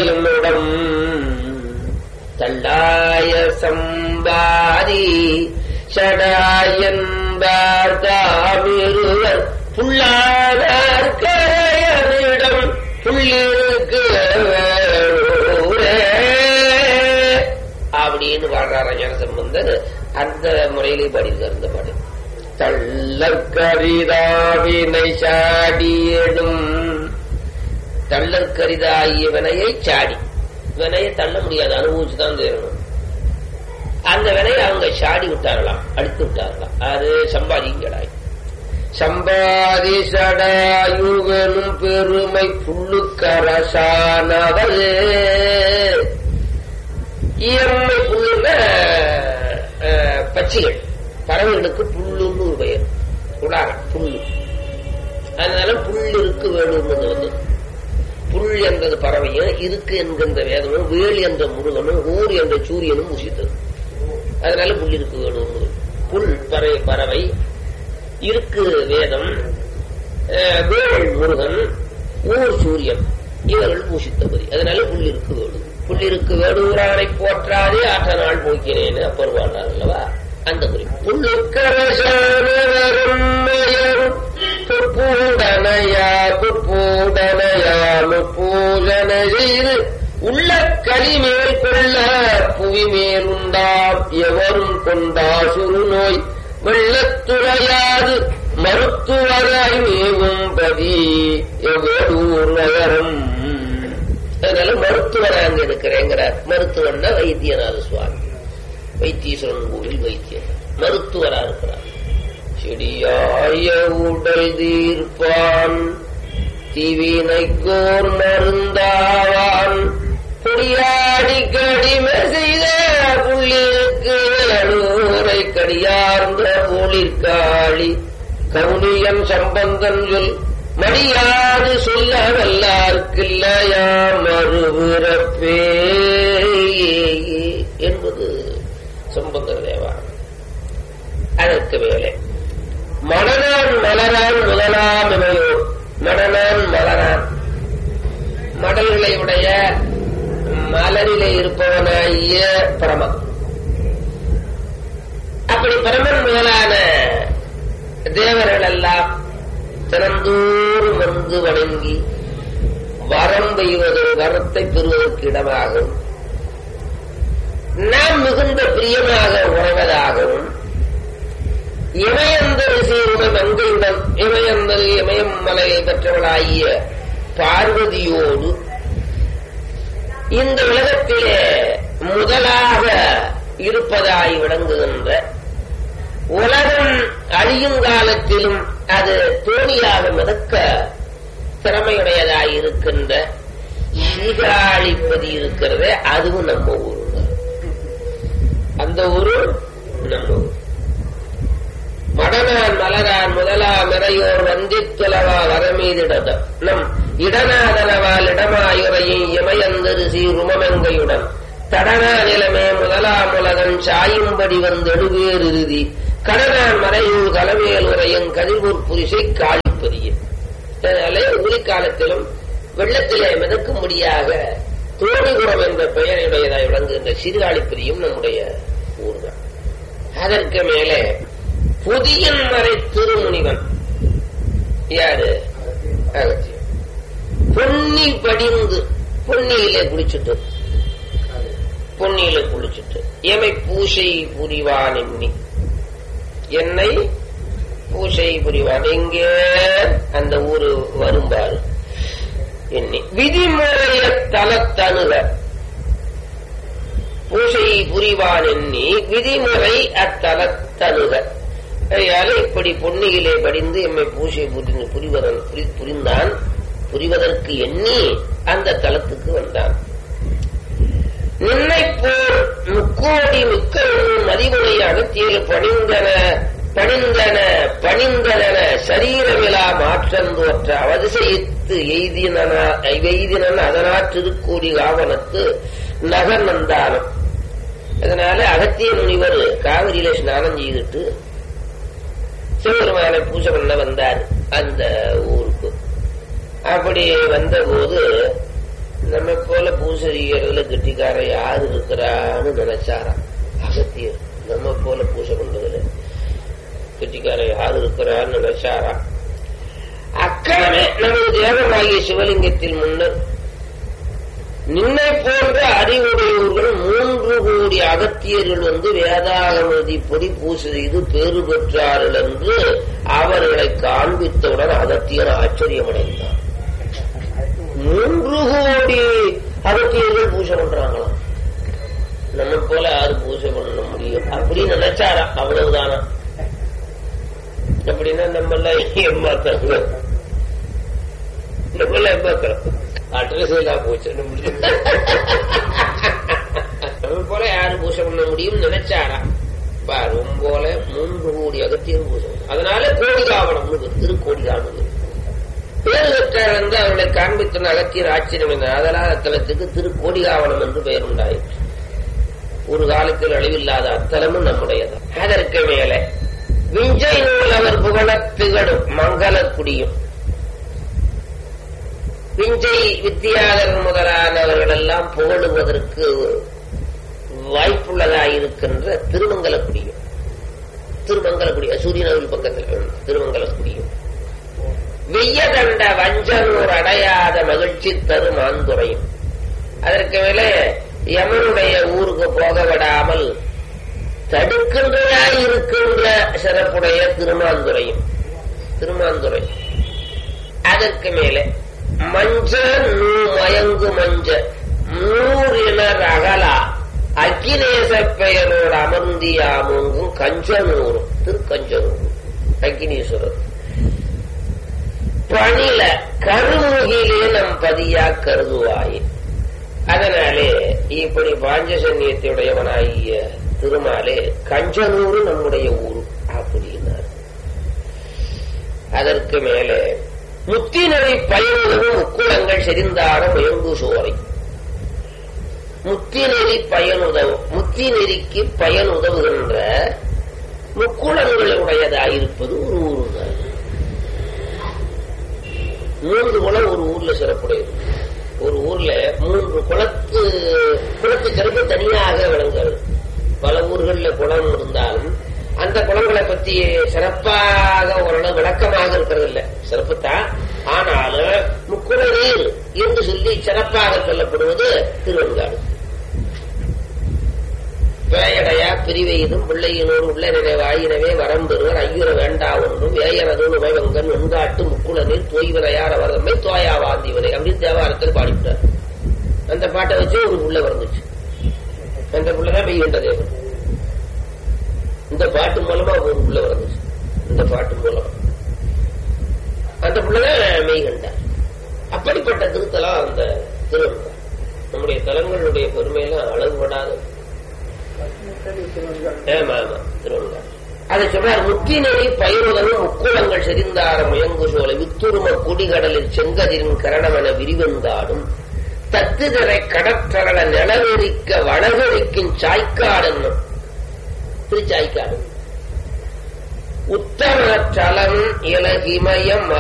பாயுமிடம் தள்ளாய சம்பாதி சடாயன்பார் தாமிருவர் புல்லாதார் கரையனிடம் புள்ளிருக்கு வேளூரே. அப்படின்னு பாடுறார ஞானசம்பந்தர் அந்த முறையிலே பாடியிருக்கார் இந்த பாடு தள்ளற்கரிதாவினை சாடியடும் தள்ளற்கரிதாகிய வினையை சாடி வினையை தள்ள முடியாது அனுபவிச்சுதான் தேரணும் அந்த வினையை அவங்க சாடி விட்டார்களாம் அடித்து விட்டார்களாம் அது சம்பாதிங்களாய் சம்பாதி சடாயுவனும் பெருமை புல்லுக்கரசானவர் இயம்மை புல்லுங்க அஹ், பட்சிகள் பறவைகளுக்கு புல்லுன்னு ஒரு பெயர் உடாரம் புல்லு அதனால புல் இருக்கு வேணும்னு வந்து புல் என்றது பறவையும் இருக்கு என்கின்ற வேதமும் வேல் என்ற முருகனும் ஊர் என்ற சூரியனும் உசித்தது அதனால புல் இருக்கு வேணும்னு புல் பறவை பறவை இருக்கு வேதம் அஹ், வேல் முருகன் ஊர் சூரியன் இவர்கள் பூசித்தபதி அதனால புல்லிருக்கு வேடு புல்லிருக்கு வேடுகிறானை போற்றாதே ஆற்ற நாள் போக்கினேன்னு அப்பர் பாடுறார் அல்லவா அந்த குறிப்பு புல்லுக்கரசனரும் புற்பூடனையா புற்பூடனையாமு பூஜனை செய்து உள்ள களிமேல் கொள்ள புவி மேலுண்டாம் எவரும் கொண்டா சுரு நோய் வெள்ளத்துறையாது மருத்துவராய் மேவும் பதி எவ்வளூர் நகரம் அதனால மருத்துவரை அங்க இருக்கிறேங்கிறார் மருத்துவன்னா வைத்தியநாத சுவாமி வைத்தீஸ்வரன் கோவில் வைத்தியர் மருத்துவரா இருக்கிறார் செடியாய உடல் தீர்ப்பான் தீவினைக்கோர் மருந்தாவான் பொடியாடி கடிமை செய்த புள்ளிருக்கு அழூரை கடியார்ந்த ஒளிர்காளி கவுனியன் சம்பந்தன் சொல் மடியாது சொல்ல வல்லார்க்கில்லையா மறுபிறப்பே என்பது சம்பந்தர் தேவா அதற்கு மேலே மணனான் மலரான் முதலாம் இமையோர் மணனான் மலரான் மடல்களை உடைய மலரிலே இருப்பவனாகிய பிரமன் அப்படி பிரமன் மேலான தேவர்கள் எல்லாம் தினந்தோறும் வந்து வணங்கி வரம் பெய்வது வரத்தை பெறுவதற்கு இடமாகும் நாம் மிகுந்த பிரியமாக உறவதாகவும் இமயந்தர் சீருட மங்கையுடன் இமயந்தர் இமயம் மலையை பெற்றவளாகிய பார்வதியோடு இந்த உலகத்திலே முதலாக இருப்பதாய் விளங்குகின்ற உலகம் அழியும் காலத்திலும் அது தோணியாக மிதக்க திறமையுடையதாய் இருக்கின்ற சீகாழிப்பதி இருக்கிறது அதுவும் நம்ம ஊரு அந்த ஊரு நம்ம ஊர் மடனான் மலரான் முதலா மிறையோர் வந்தித்துலவா வரமீதிடத நம் இடநாதனவால் இடமாயுரையும் இமயந்தரு சீருமமெங்கையுடன் தடனா நிலமே முதலாம் உலகன் சாயும்படி வந்தெழுவேர் இறுதி கடனான் மறையூர் கலவேல் உரையும் கதிர்பூர் புரிசை காளிப்பதிய அதனாலே உரிக்காலத்திலும் வெள்ளத்திலே மிதக்கும்படியாக தோணிபுரம் என்ற பெயருடையதாய் விளங்குகின்ற சிறுகாளிப்பதியும் நம்முடைய ஊர்தான் அதற்கு மேலே புதியன் மறை திருமுனிவன் யாரு அகத்தியன் பொன்னி படிந்து பொன்னியிலே குளிச்சுட்டு பொன்னியில குளிச்சுட்டு எமை பூசை புரிவான் எண்ணி என்னை பூசை புரிவான் எங்கே அந்த ஊரு வரும்பாரு எண்ணி விதிமுறைய தலத்தணுக பூசை புரிவான் எண்ணி விதிமுறை அத்தலத்தணுக அதனால இப்படி பொன்னியிலே படிந்து எம்மை பூசை புரிந்து புரிவதன் புரி- புரிந்தான் புரிவதற்கு எண்ணி அந்த தலத்துக்கு வந்தான் நின்னை போல் முக்கோடி மிக்க மதிமுறை அகத்தியில் பணிந்தன பணிந்தன பணிந்தன சரீரமிலா மாற்றம் தோற்ற அவதிசயித்து எய்தினன எய்தினன் அதனால் திருக்கோடி ஆவணத்து நகர் நந்தானம் அதனால அகத்திய முனிவர் காவிரியில ஸ்நானம் செய்துட்டு சிவபெருமானை பூஜை பண்ண வந்தார் அந்த ஊருக்கு அப்படி வந்தபோது நம்ம போல பூசறியர்ல கெட்டிக்கார யாரு இருக்கிறான்னு நினைச்சாராம் அகத்தியர் நம்ம போல பூசை பண்றதுல கெட்டிக்கார யாரு இருக்கிறான்னு நினைச்சாராம் அக்கடமே நமது தேவனாகிய சிவலிங்கத்தில் முன்னர் நின்னை போன்ற அறிவுடையவர்கள் மூன்று கோடி அகத்தியர்கள் வந்து வேதாகமதி பொடி பூசை செய்து பேறு பெற்றார்கள் என்று அவர்களை காண்பித்தவுடன் அகத்தியர் ஆச்சரியமடைந்தார் மூன்று கோடி அகத்தியர்கள் பூஜை பண்றாங்களாம் நம்ம போல யாரு பூஜை பண்ண முடியும் அப்படின்னு நினைச்சாரா அவ்வளவுதானா அப்படின்னா நம்மள ஏமாத்தாங்க நம்மள ஏமாத்துறோம் அட்ரஸ் எல்லாம் போச்சு நம்ம போல யாரு பூஜை பண்ண முடியும் நினைச்சாரா ரொம்ப போல மூன்று கோடி அகத்தியர் பூஜை அதனால கோடி காவணம்னு திருக்கோடி காவணம் பேரு பெற்றார் வந்து அவர்களை காண்பித்தன அகத்தியர் ஆச்சரியம் என்ற அதனால் அத்தலத்துக்கு திருக்கோடிகாவனம் என்று பெயர் உண்டாயிற்று ஒரு காலத்தில் அழிவில்லாத அத்தலமும் நம்முடையது அதற்கு மேலே விஞ்சை நூல் அவர் புகழத் திகழும் மங்களக்குடியும் விஞ்சை வித்தியாதரன் முதலானவர்கள் எல்லாம் புகழுவதற்கு வாய்ப்புள்ளதாயிருக்கின்ற திருமங்கலக்குடியும் திருமங்கலக்குடி சூரியனவில் பக்கத்தில் திருமங்கலக்குடியும் வெய்யதண்ட வஞ்சனூர் அடையாத மகிழ்ச்சி தரும் ஆந்துரையும் அதற்கு மேலே யமனுடைய ஊருக்கு போக விடாமல் தடுக்கின்றதாய் இருக்கின்ற சிறப்புடைய திருமாந்துரையும் திருமாந்துரை அதற்கு மேலே மஞ்ச நூ மயங்கு மஞ்ச நூறினர் அகலா அக்கினேச பெயரோடு அமர்ந்தியாமுங்கும் கஞ்சனூரும் திருக்கஞ்சனூரும் அக்கினீஸ்வரர் பணில கருமுகிலே நம் பதியா கருதுவாய் அதனாலே இப்படி பாஞ்சசன்யத்தையுடையவனாகிய திருமாலே கஞ்சனூரு நம்முடைய ஊரு அப்படின்னார் அதற்கு மேலே முத்தினரை பயனுதவும் முக்குளங்கள் செறிந்தார முயங்கு சோரை முத்திநெறி பயனுதவும் முத்தி நெறிக்கு பயனுதவுகின்ற முக்குளங்களுடையதாயிருப்பது ஒரு ஊரு தான் மூன்று குளம் ஒரு ஊர்ல சிறப்புடையது ஒரு ஊர்ல மூன்று குளத்து குளத்து சிறப்பு தனியாக விளங்குகிறது பல ஊர்கள்ல குளம் இருந்தாலும் அந்த குளங்களை பத்தி சிறப்பாக ஓரளவு விளக்கமாக இருக்கிறது இல்ல சிறப்பு தான் ஆனாலும் முக்குள நீர் என்று சொல்லி சிறப்பாக சொல்லப்படுவது திருவெண்காடு வேயடையா பிரிவெய்தும் பிள்ளையினோடு உள்ள நினைவாயினவே வரம்பெறுவர் ஐயுற வேண்டா ஒன்றும் வேயனது உமைவங்கன் வெண்காட்டு முக்குளனில் தோய்வனையார் அவர்தம்மை தோயா வாந்திவனை அப்படின்னு தேவாரத்தில் பாடிவிட்டார் அந்த பாட்டை வச்சு ஒரு புள்ள வந்துச்சு அந்த புள்ளதான் மெய்கண்ட தேவன் இந்த பாட்டு மூலமா ஒரு புள்ள வந்துச்சு இந்த பாட்டு மூலமா அந்த புள்ளதான் மெய்கண்டார் அப்படிப்பட்ட திருத்தலம் அந்த திருவள்ளுவர் நம்முடைய தலங்களுடைய பெருமையெல்லாம் அளவுபடாத ஆமா ஆமா திருவள்ளுவர் அதை சொன்னார் முத்தினரை பயிருதலும் முக்குளங்கள் செறிந்தார முயங்கு சோலை வித்துரும குடிகடலில் செங்கதிரின் கரணமென விரிவந்தாடும் தத்துதரை கடற்றரள நிலவெறிக்க வளகரிக்கும் சாய்க்காடுன்னு திருச்சாய்க்காடு உத்தம சலம் இலகிமயம்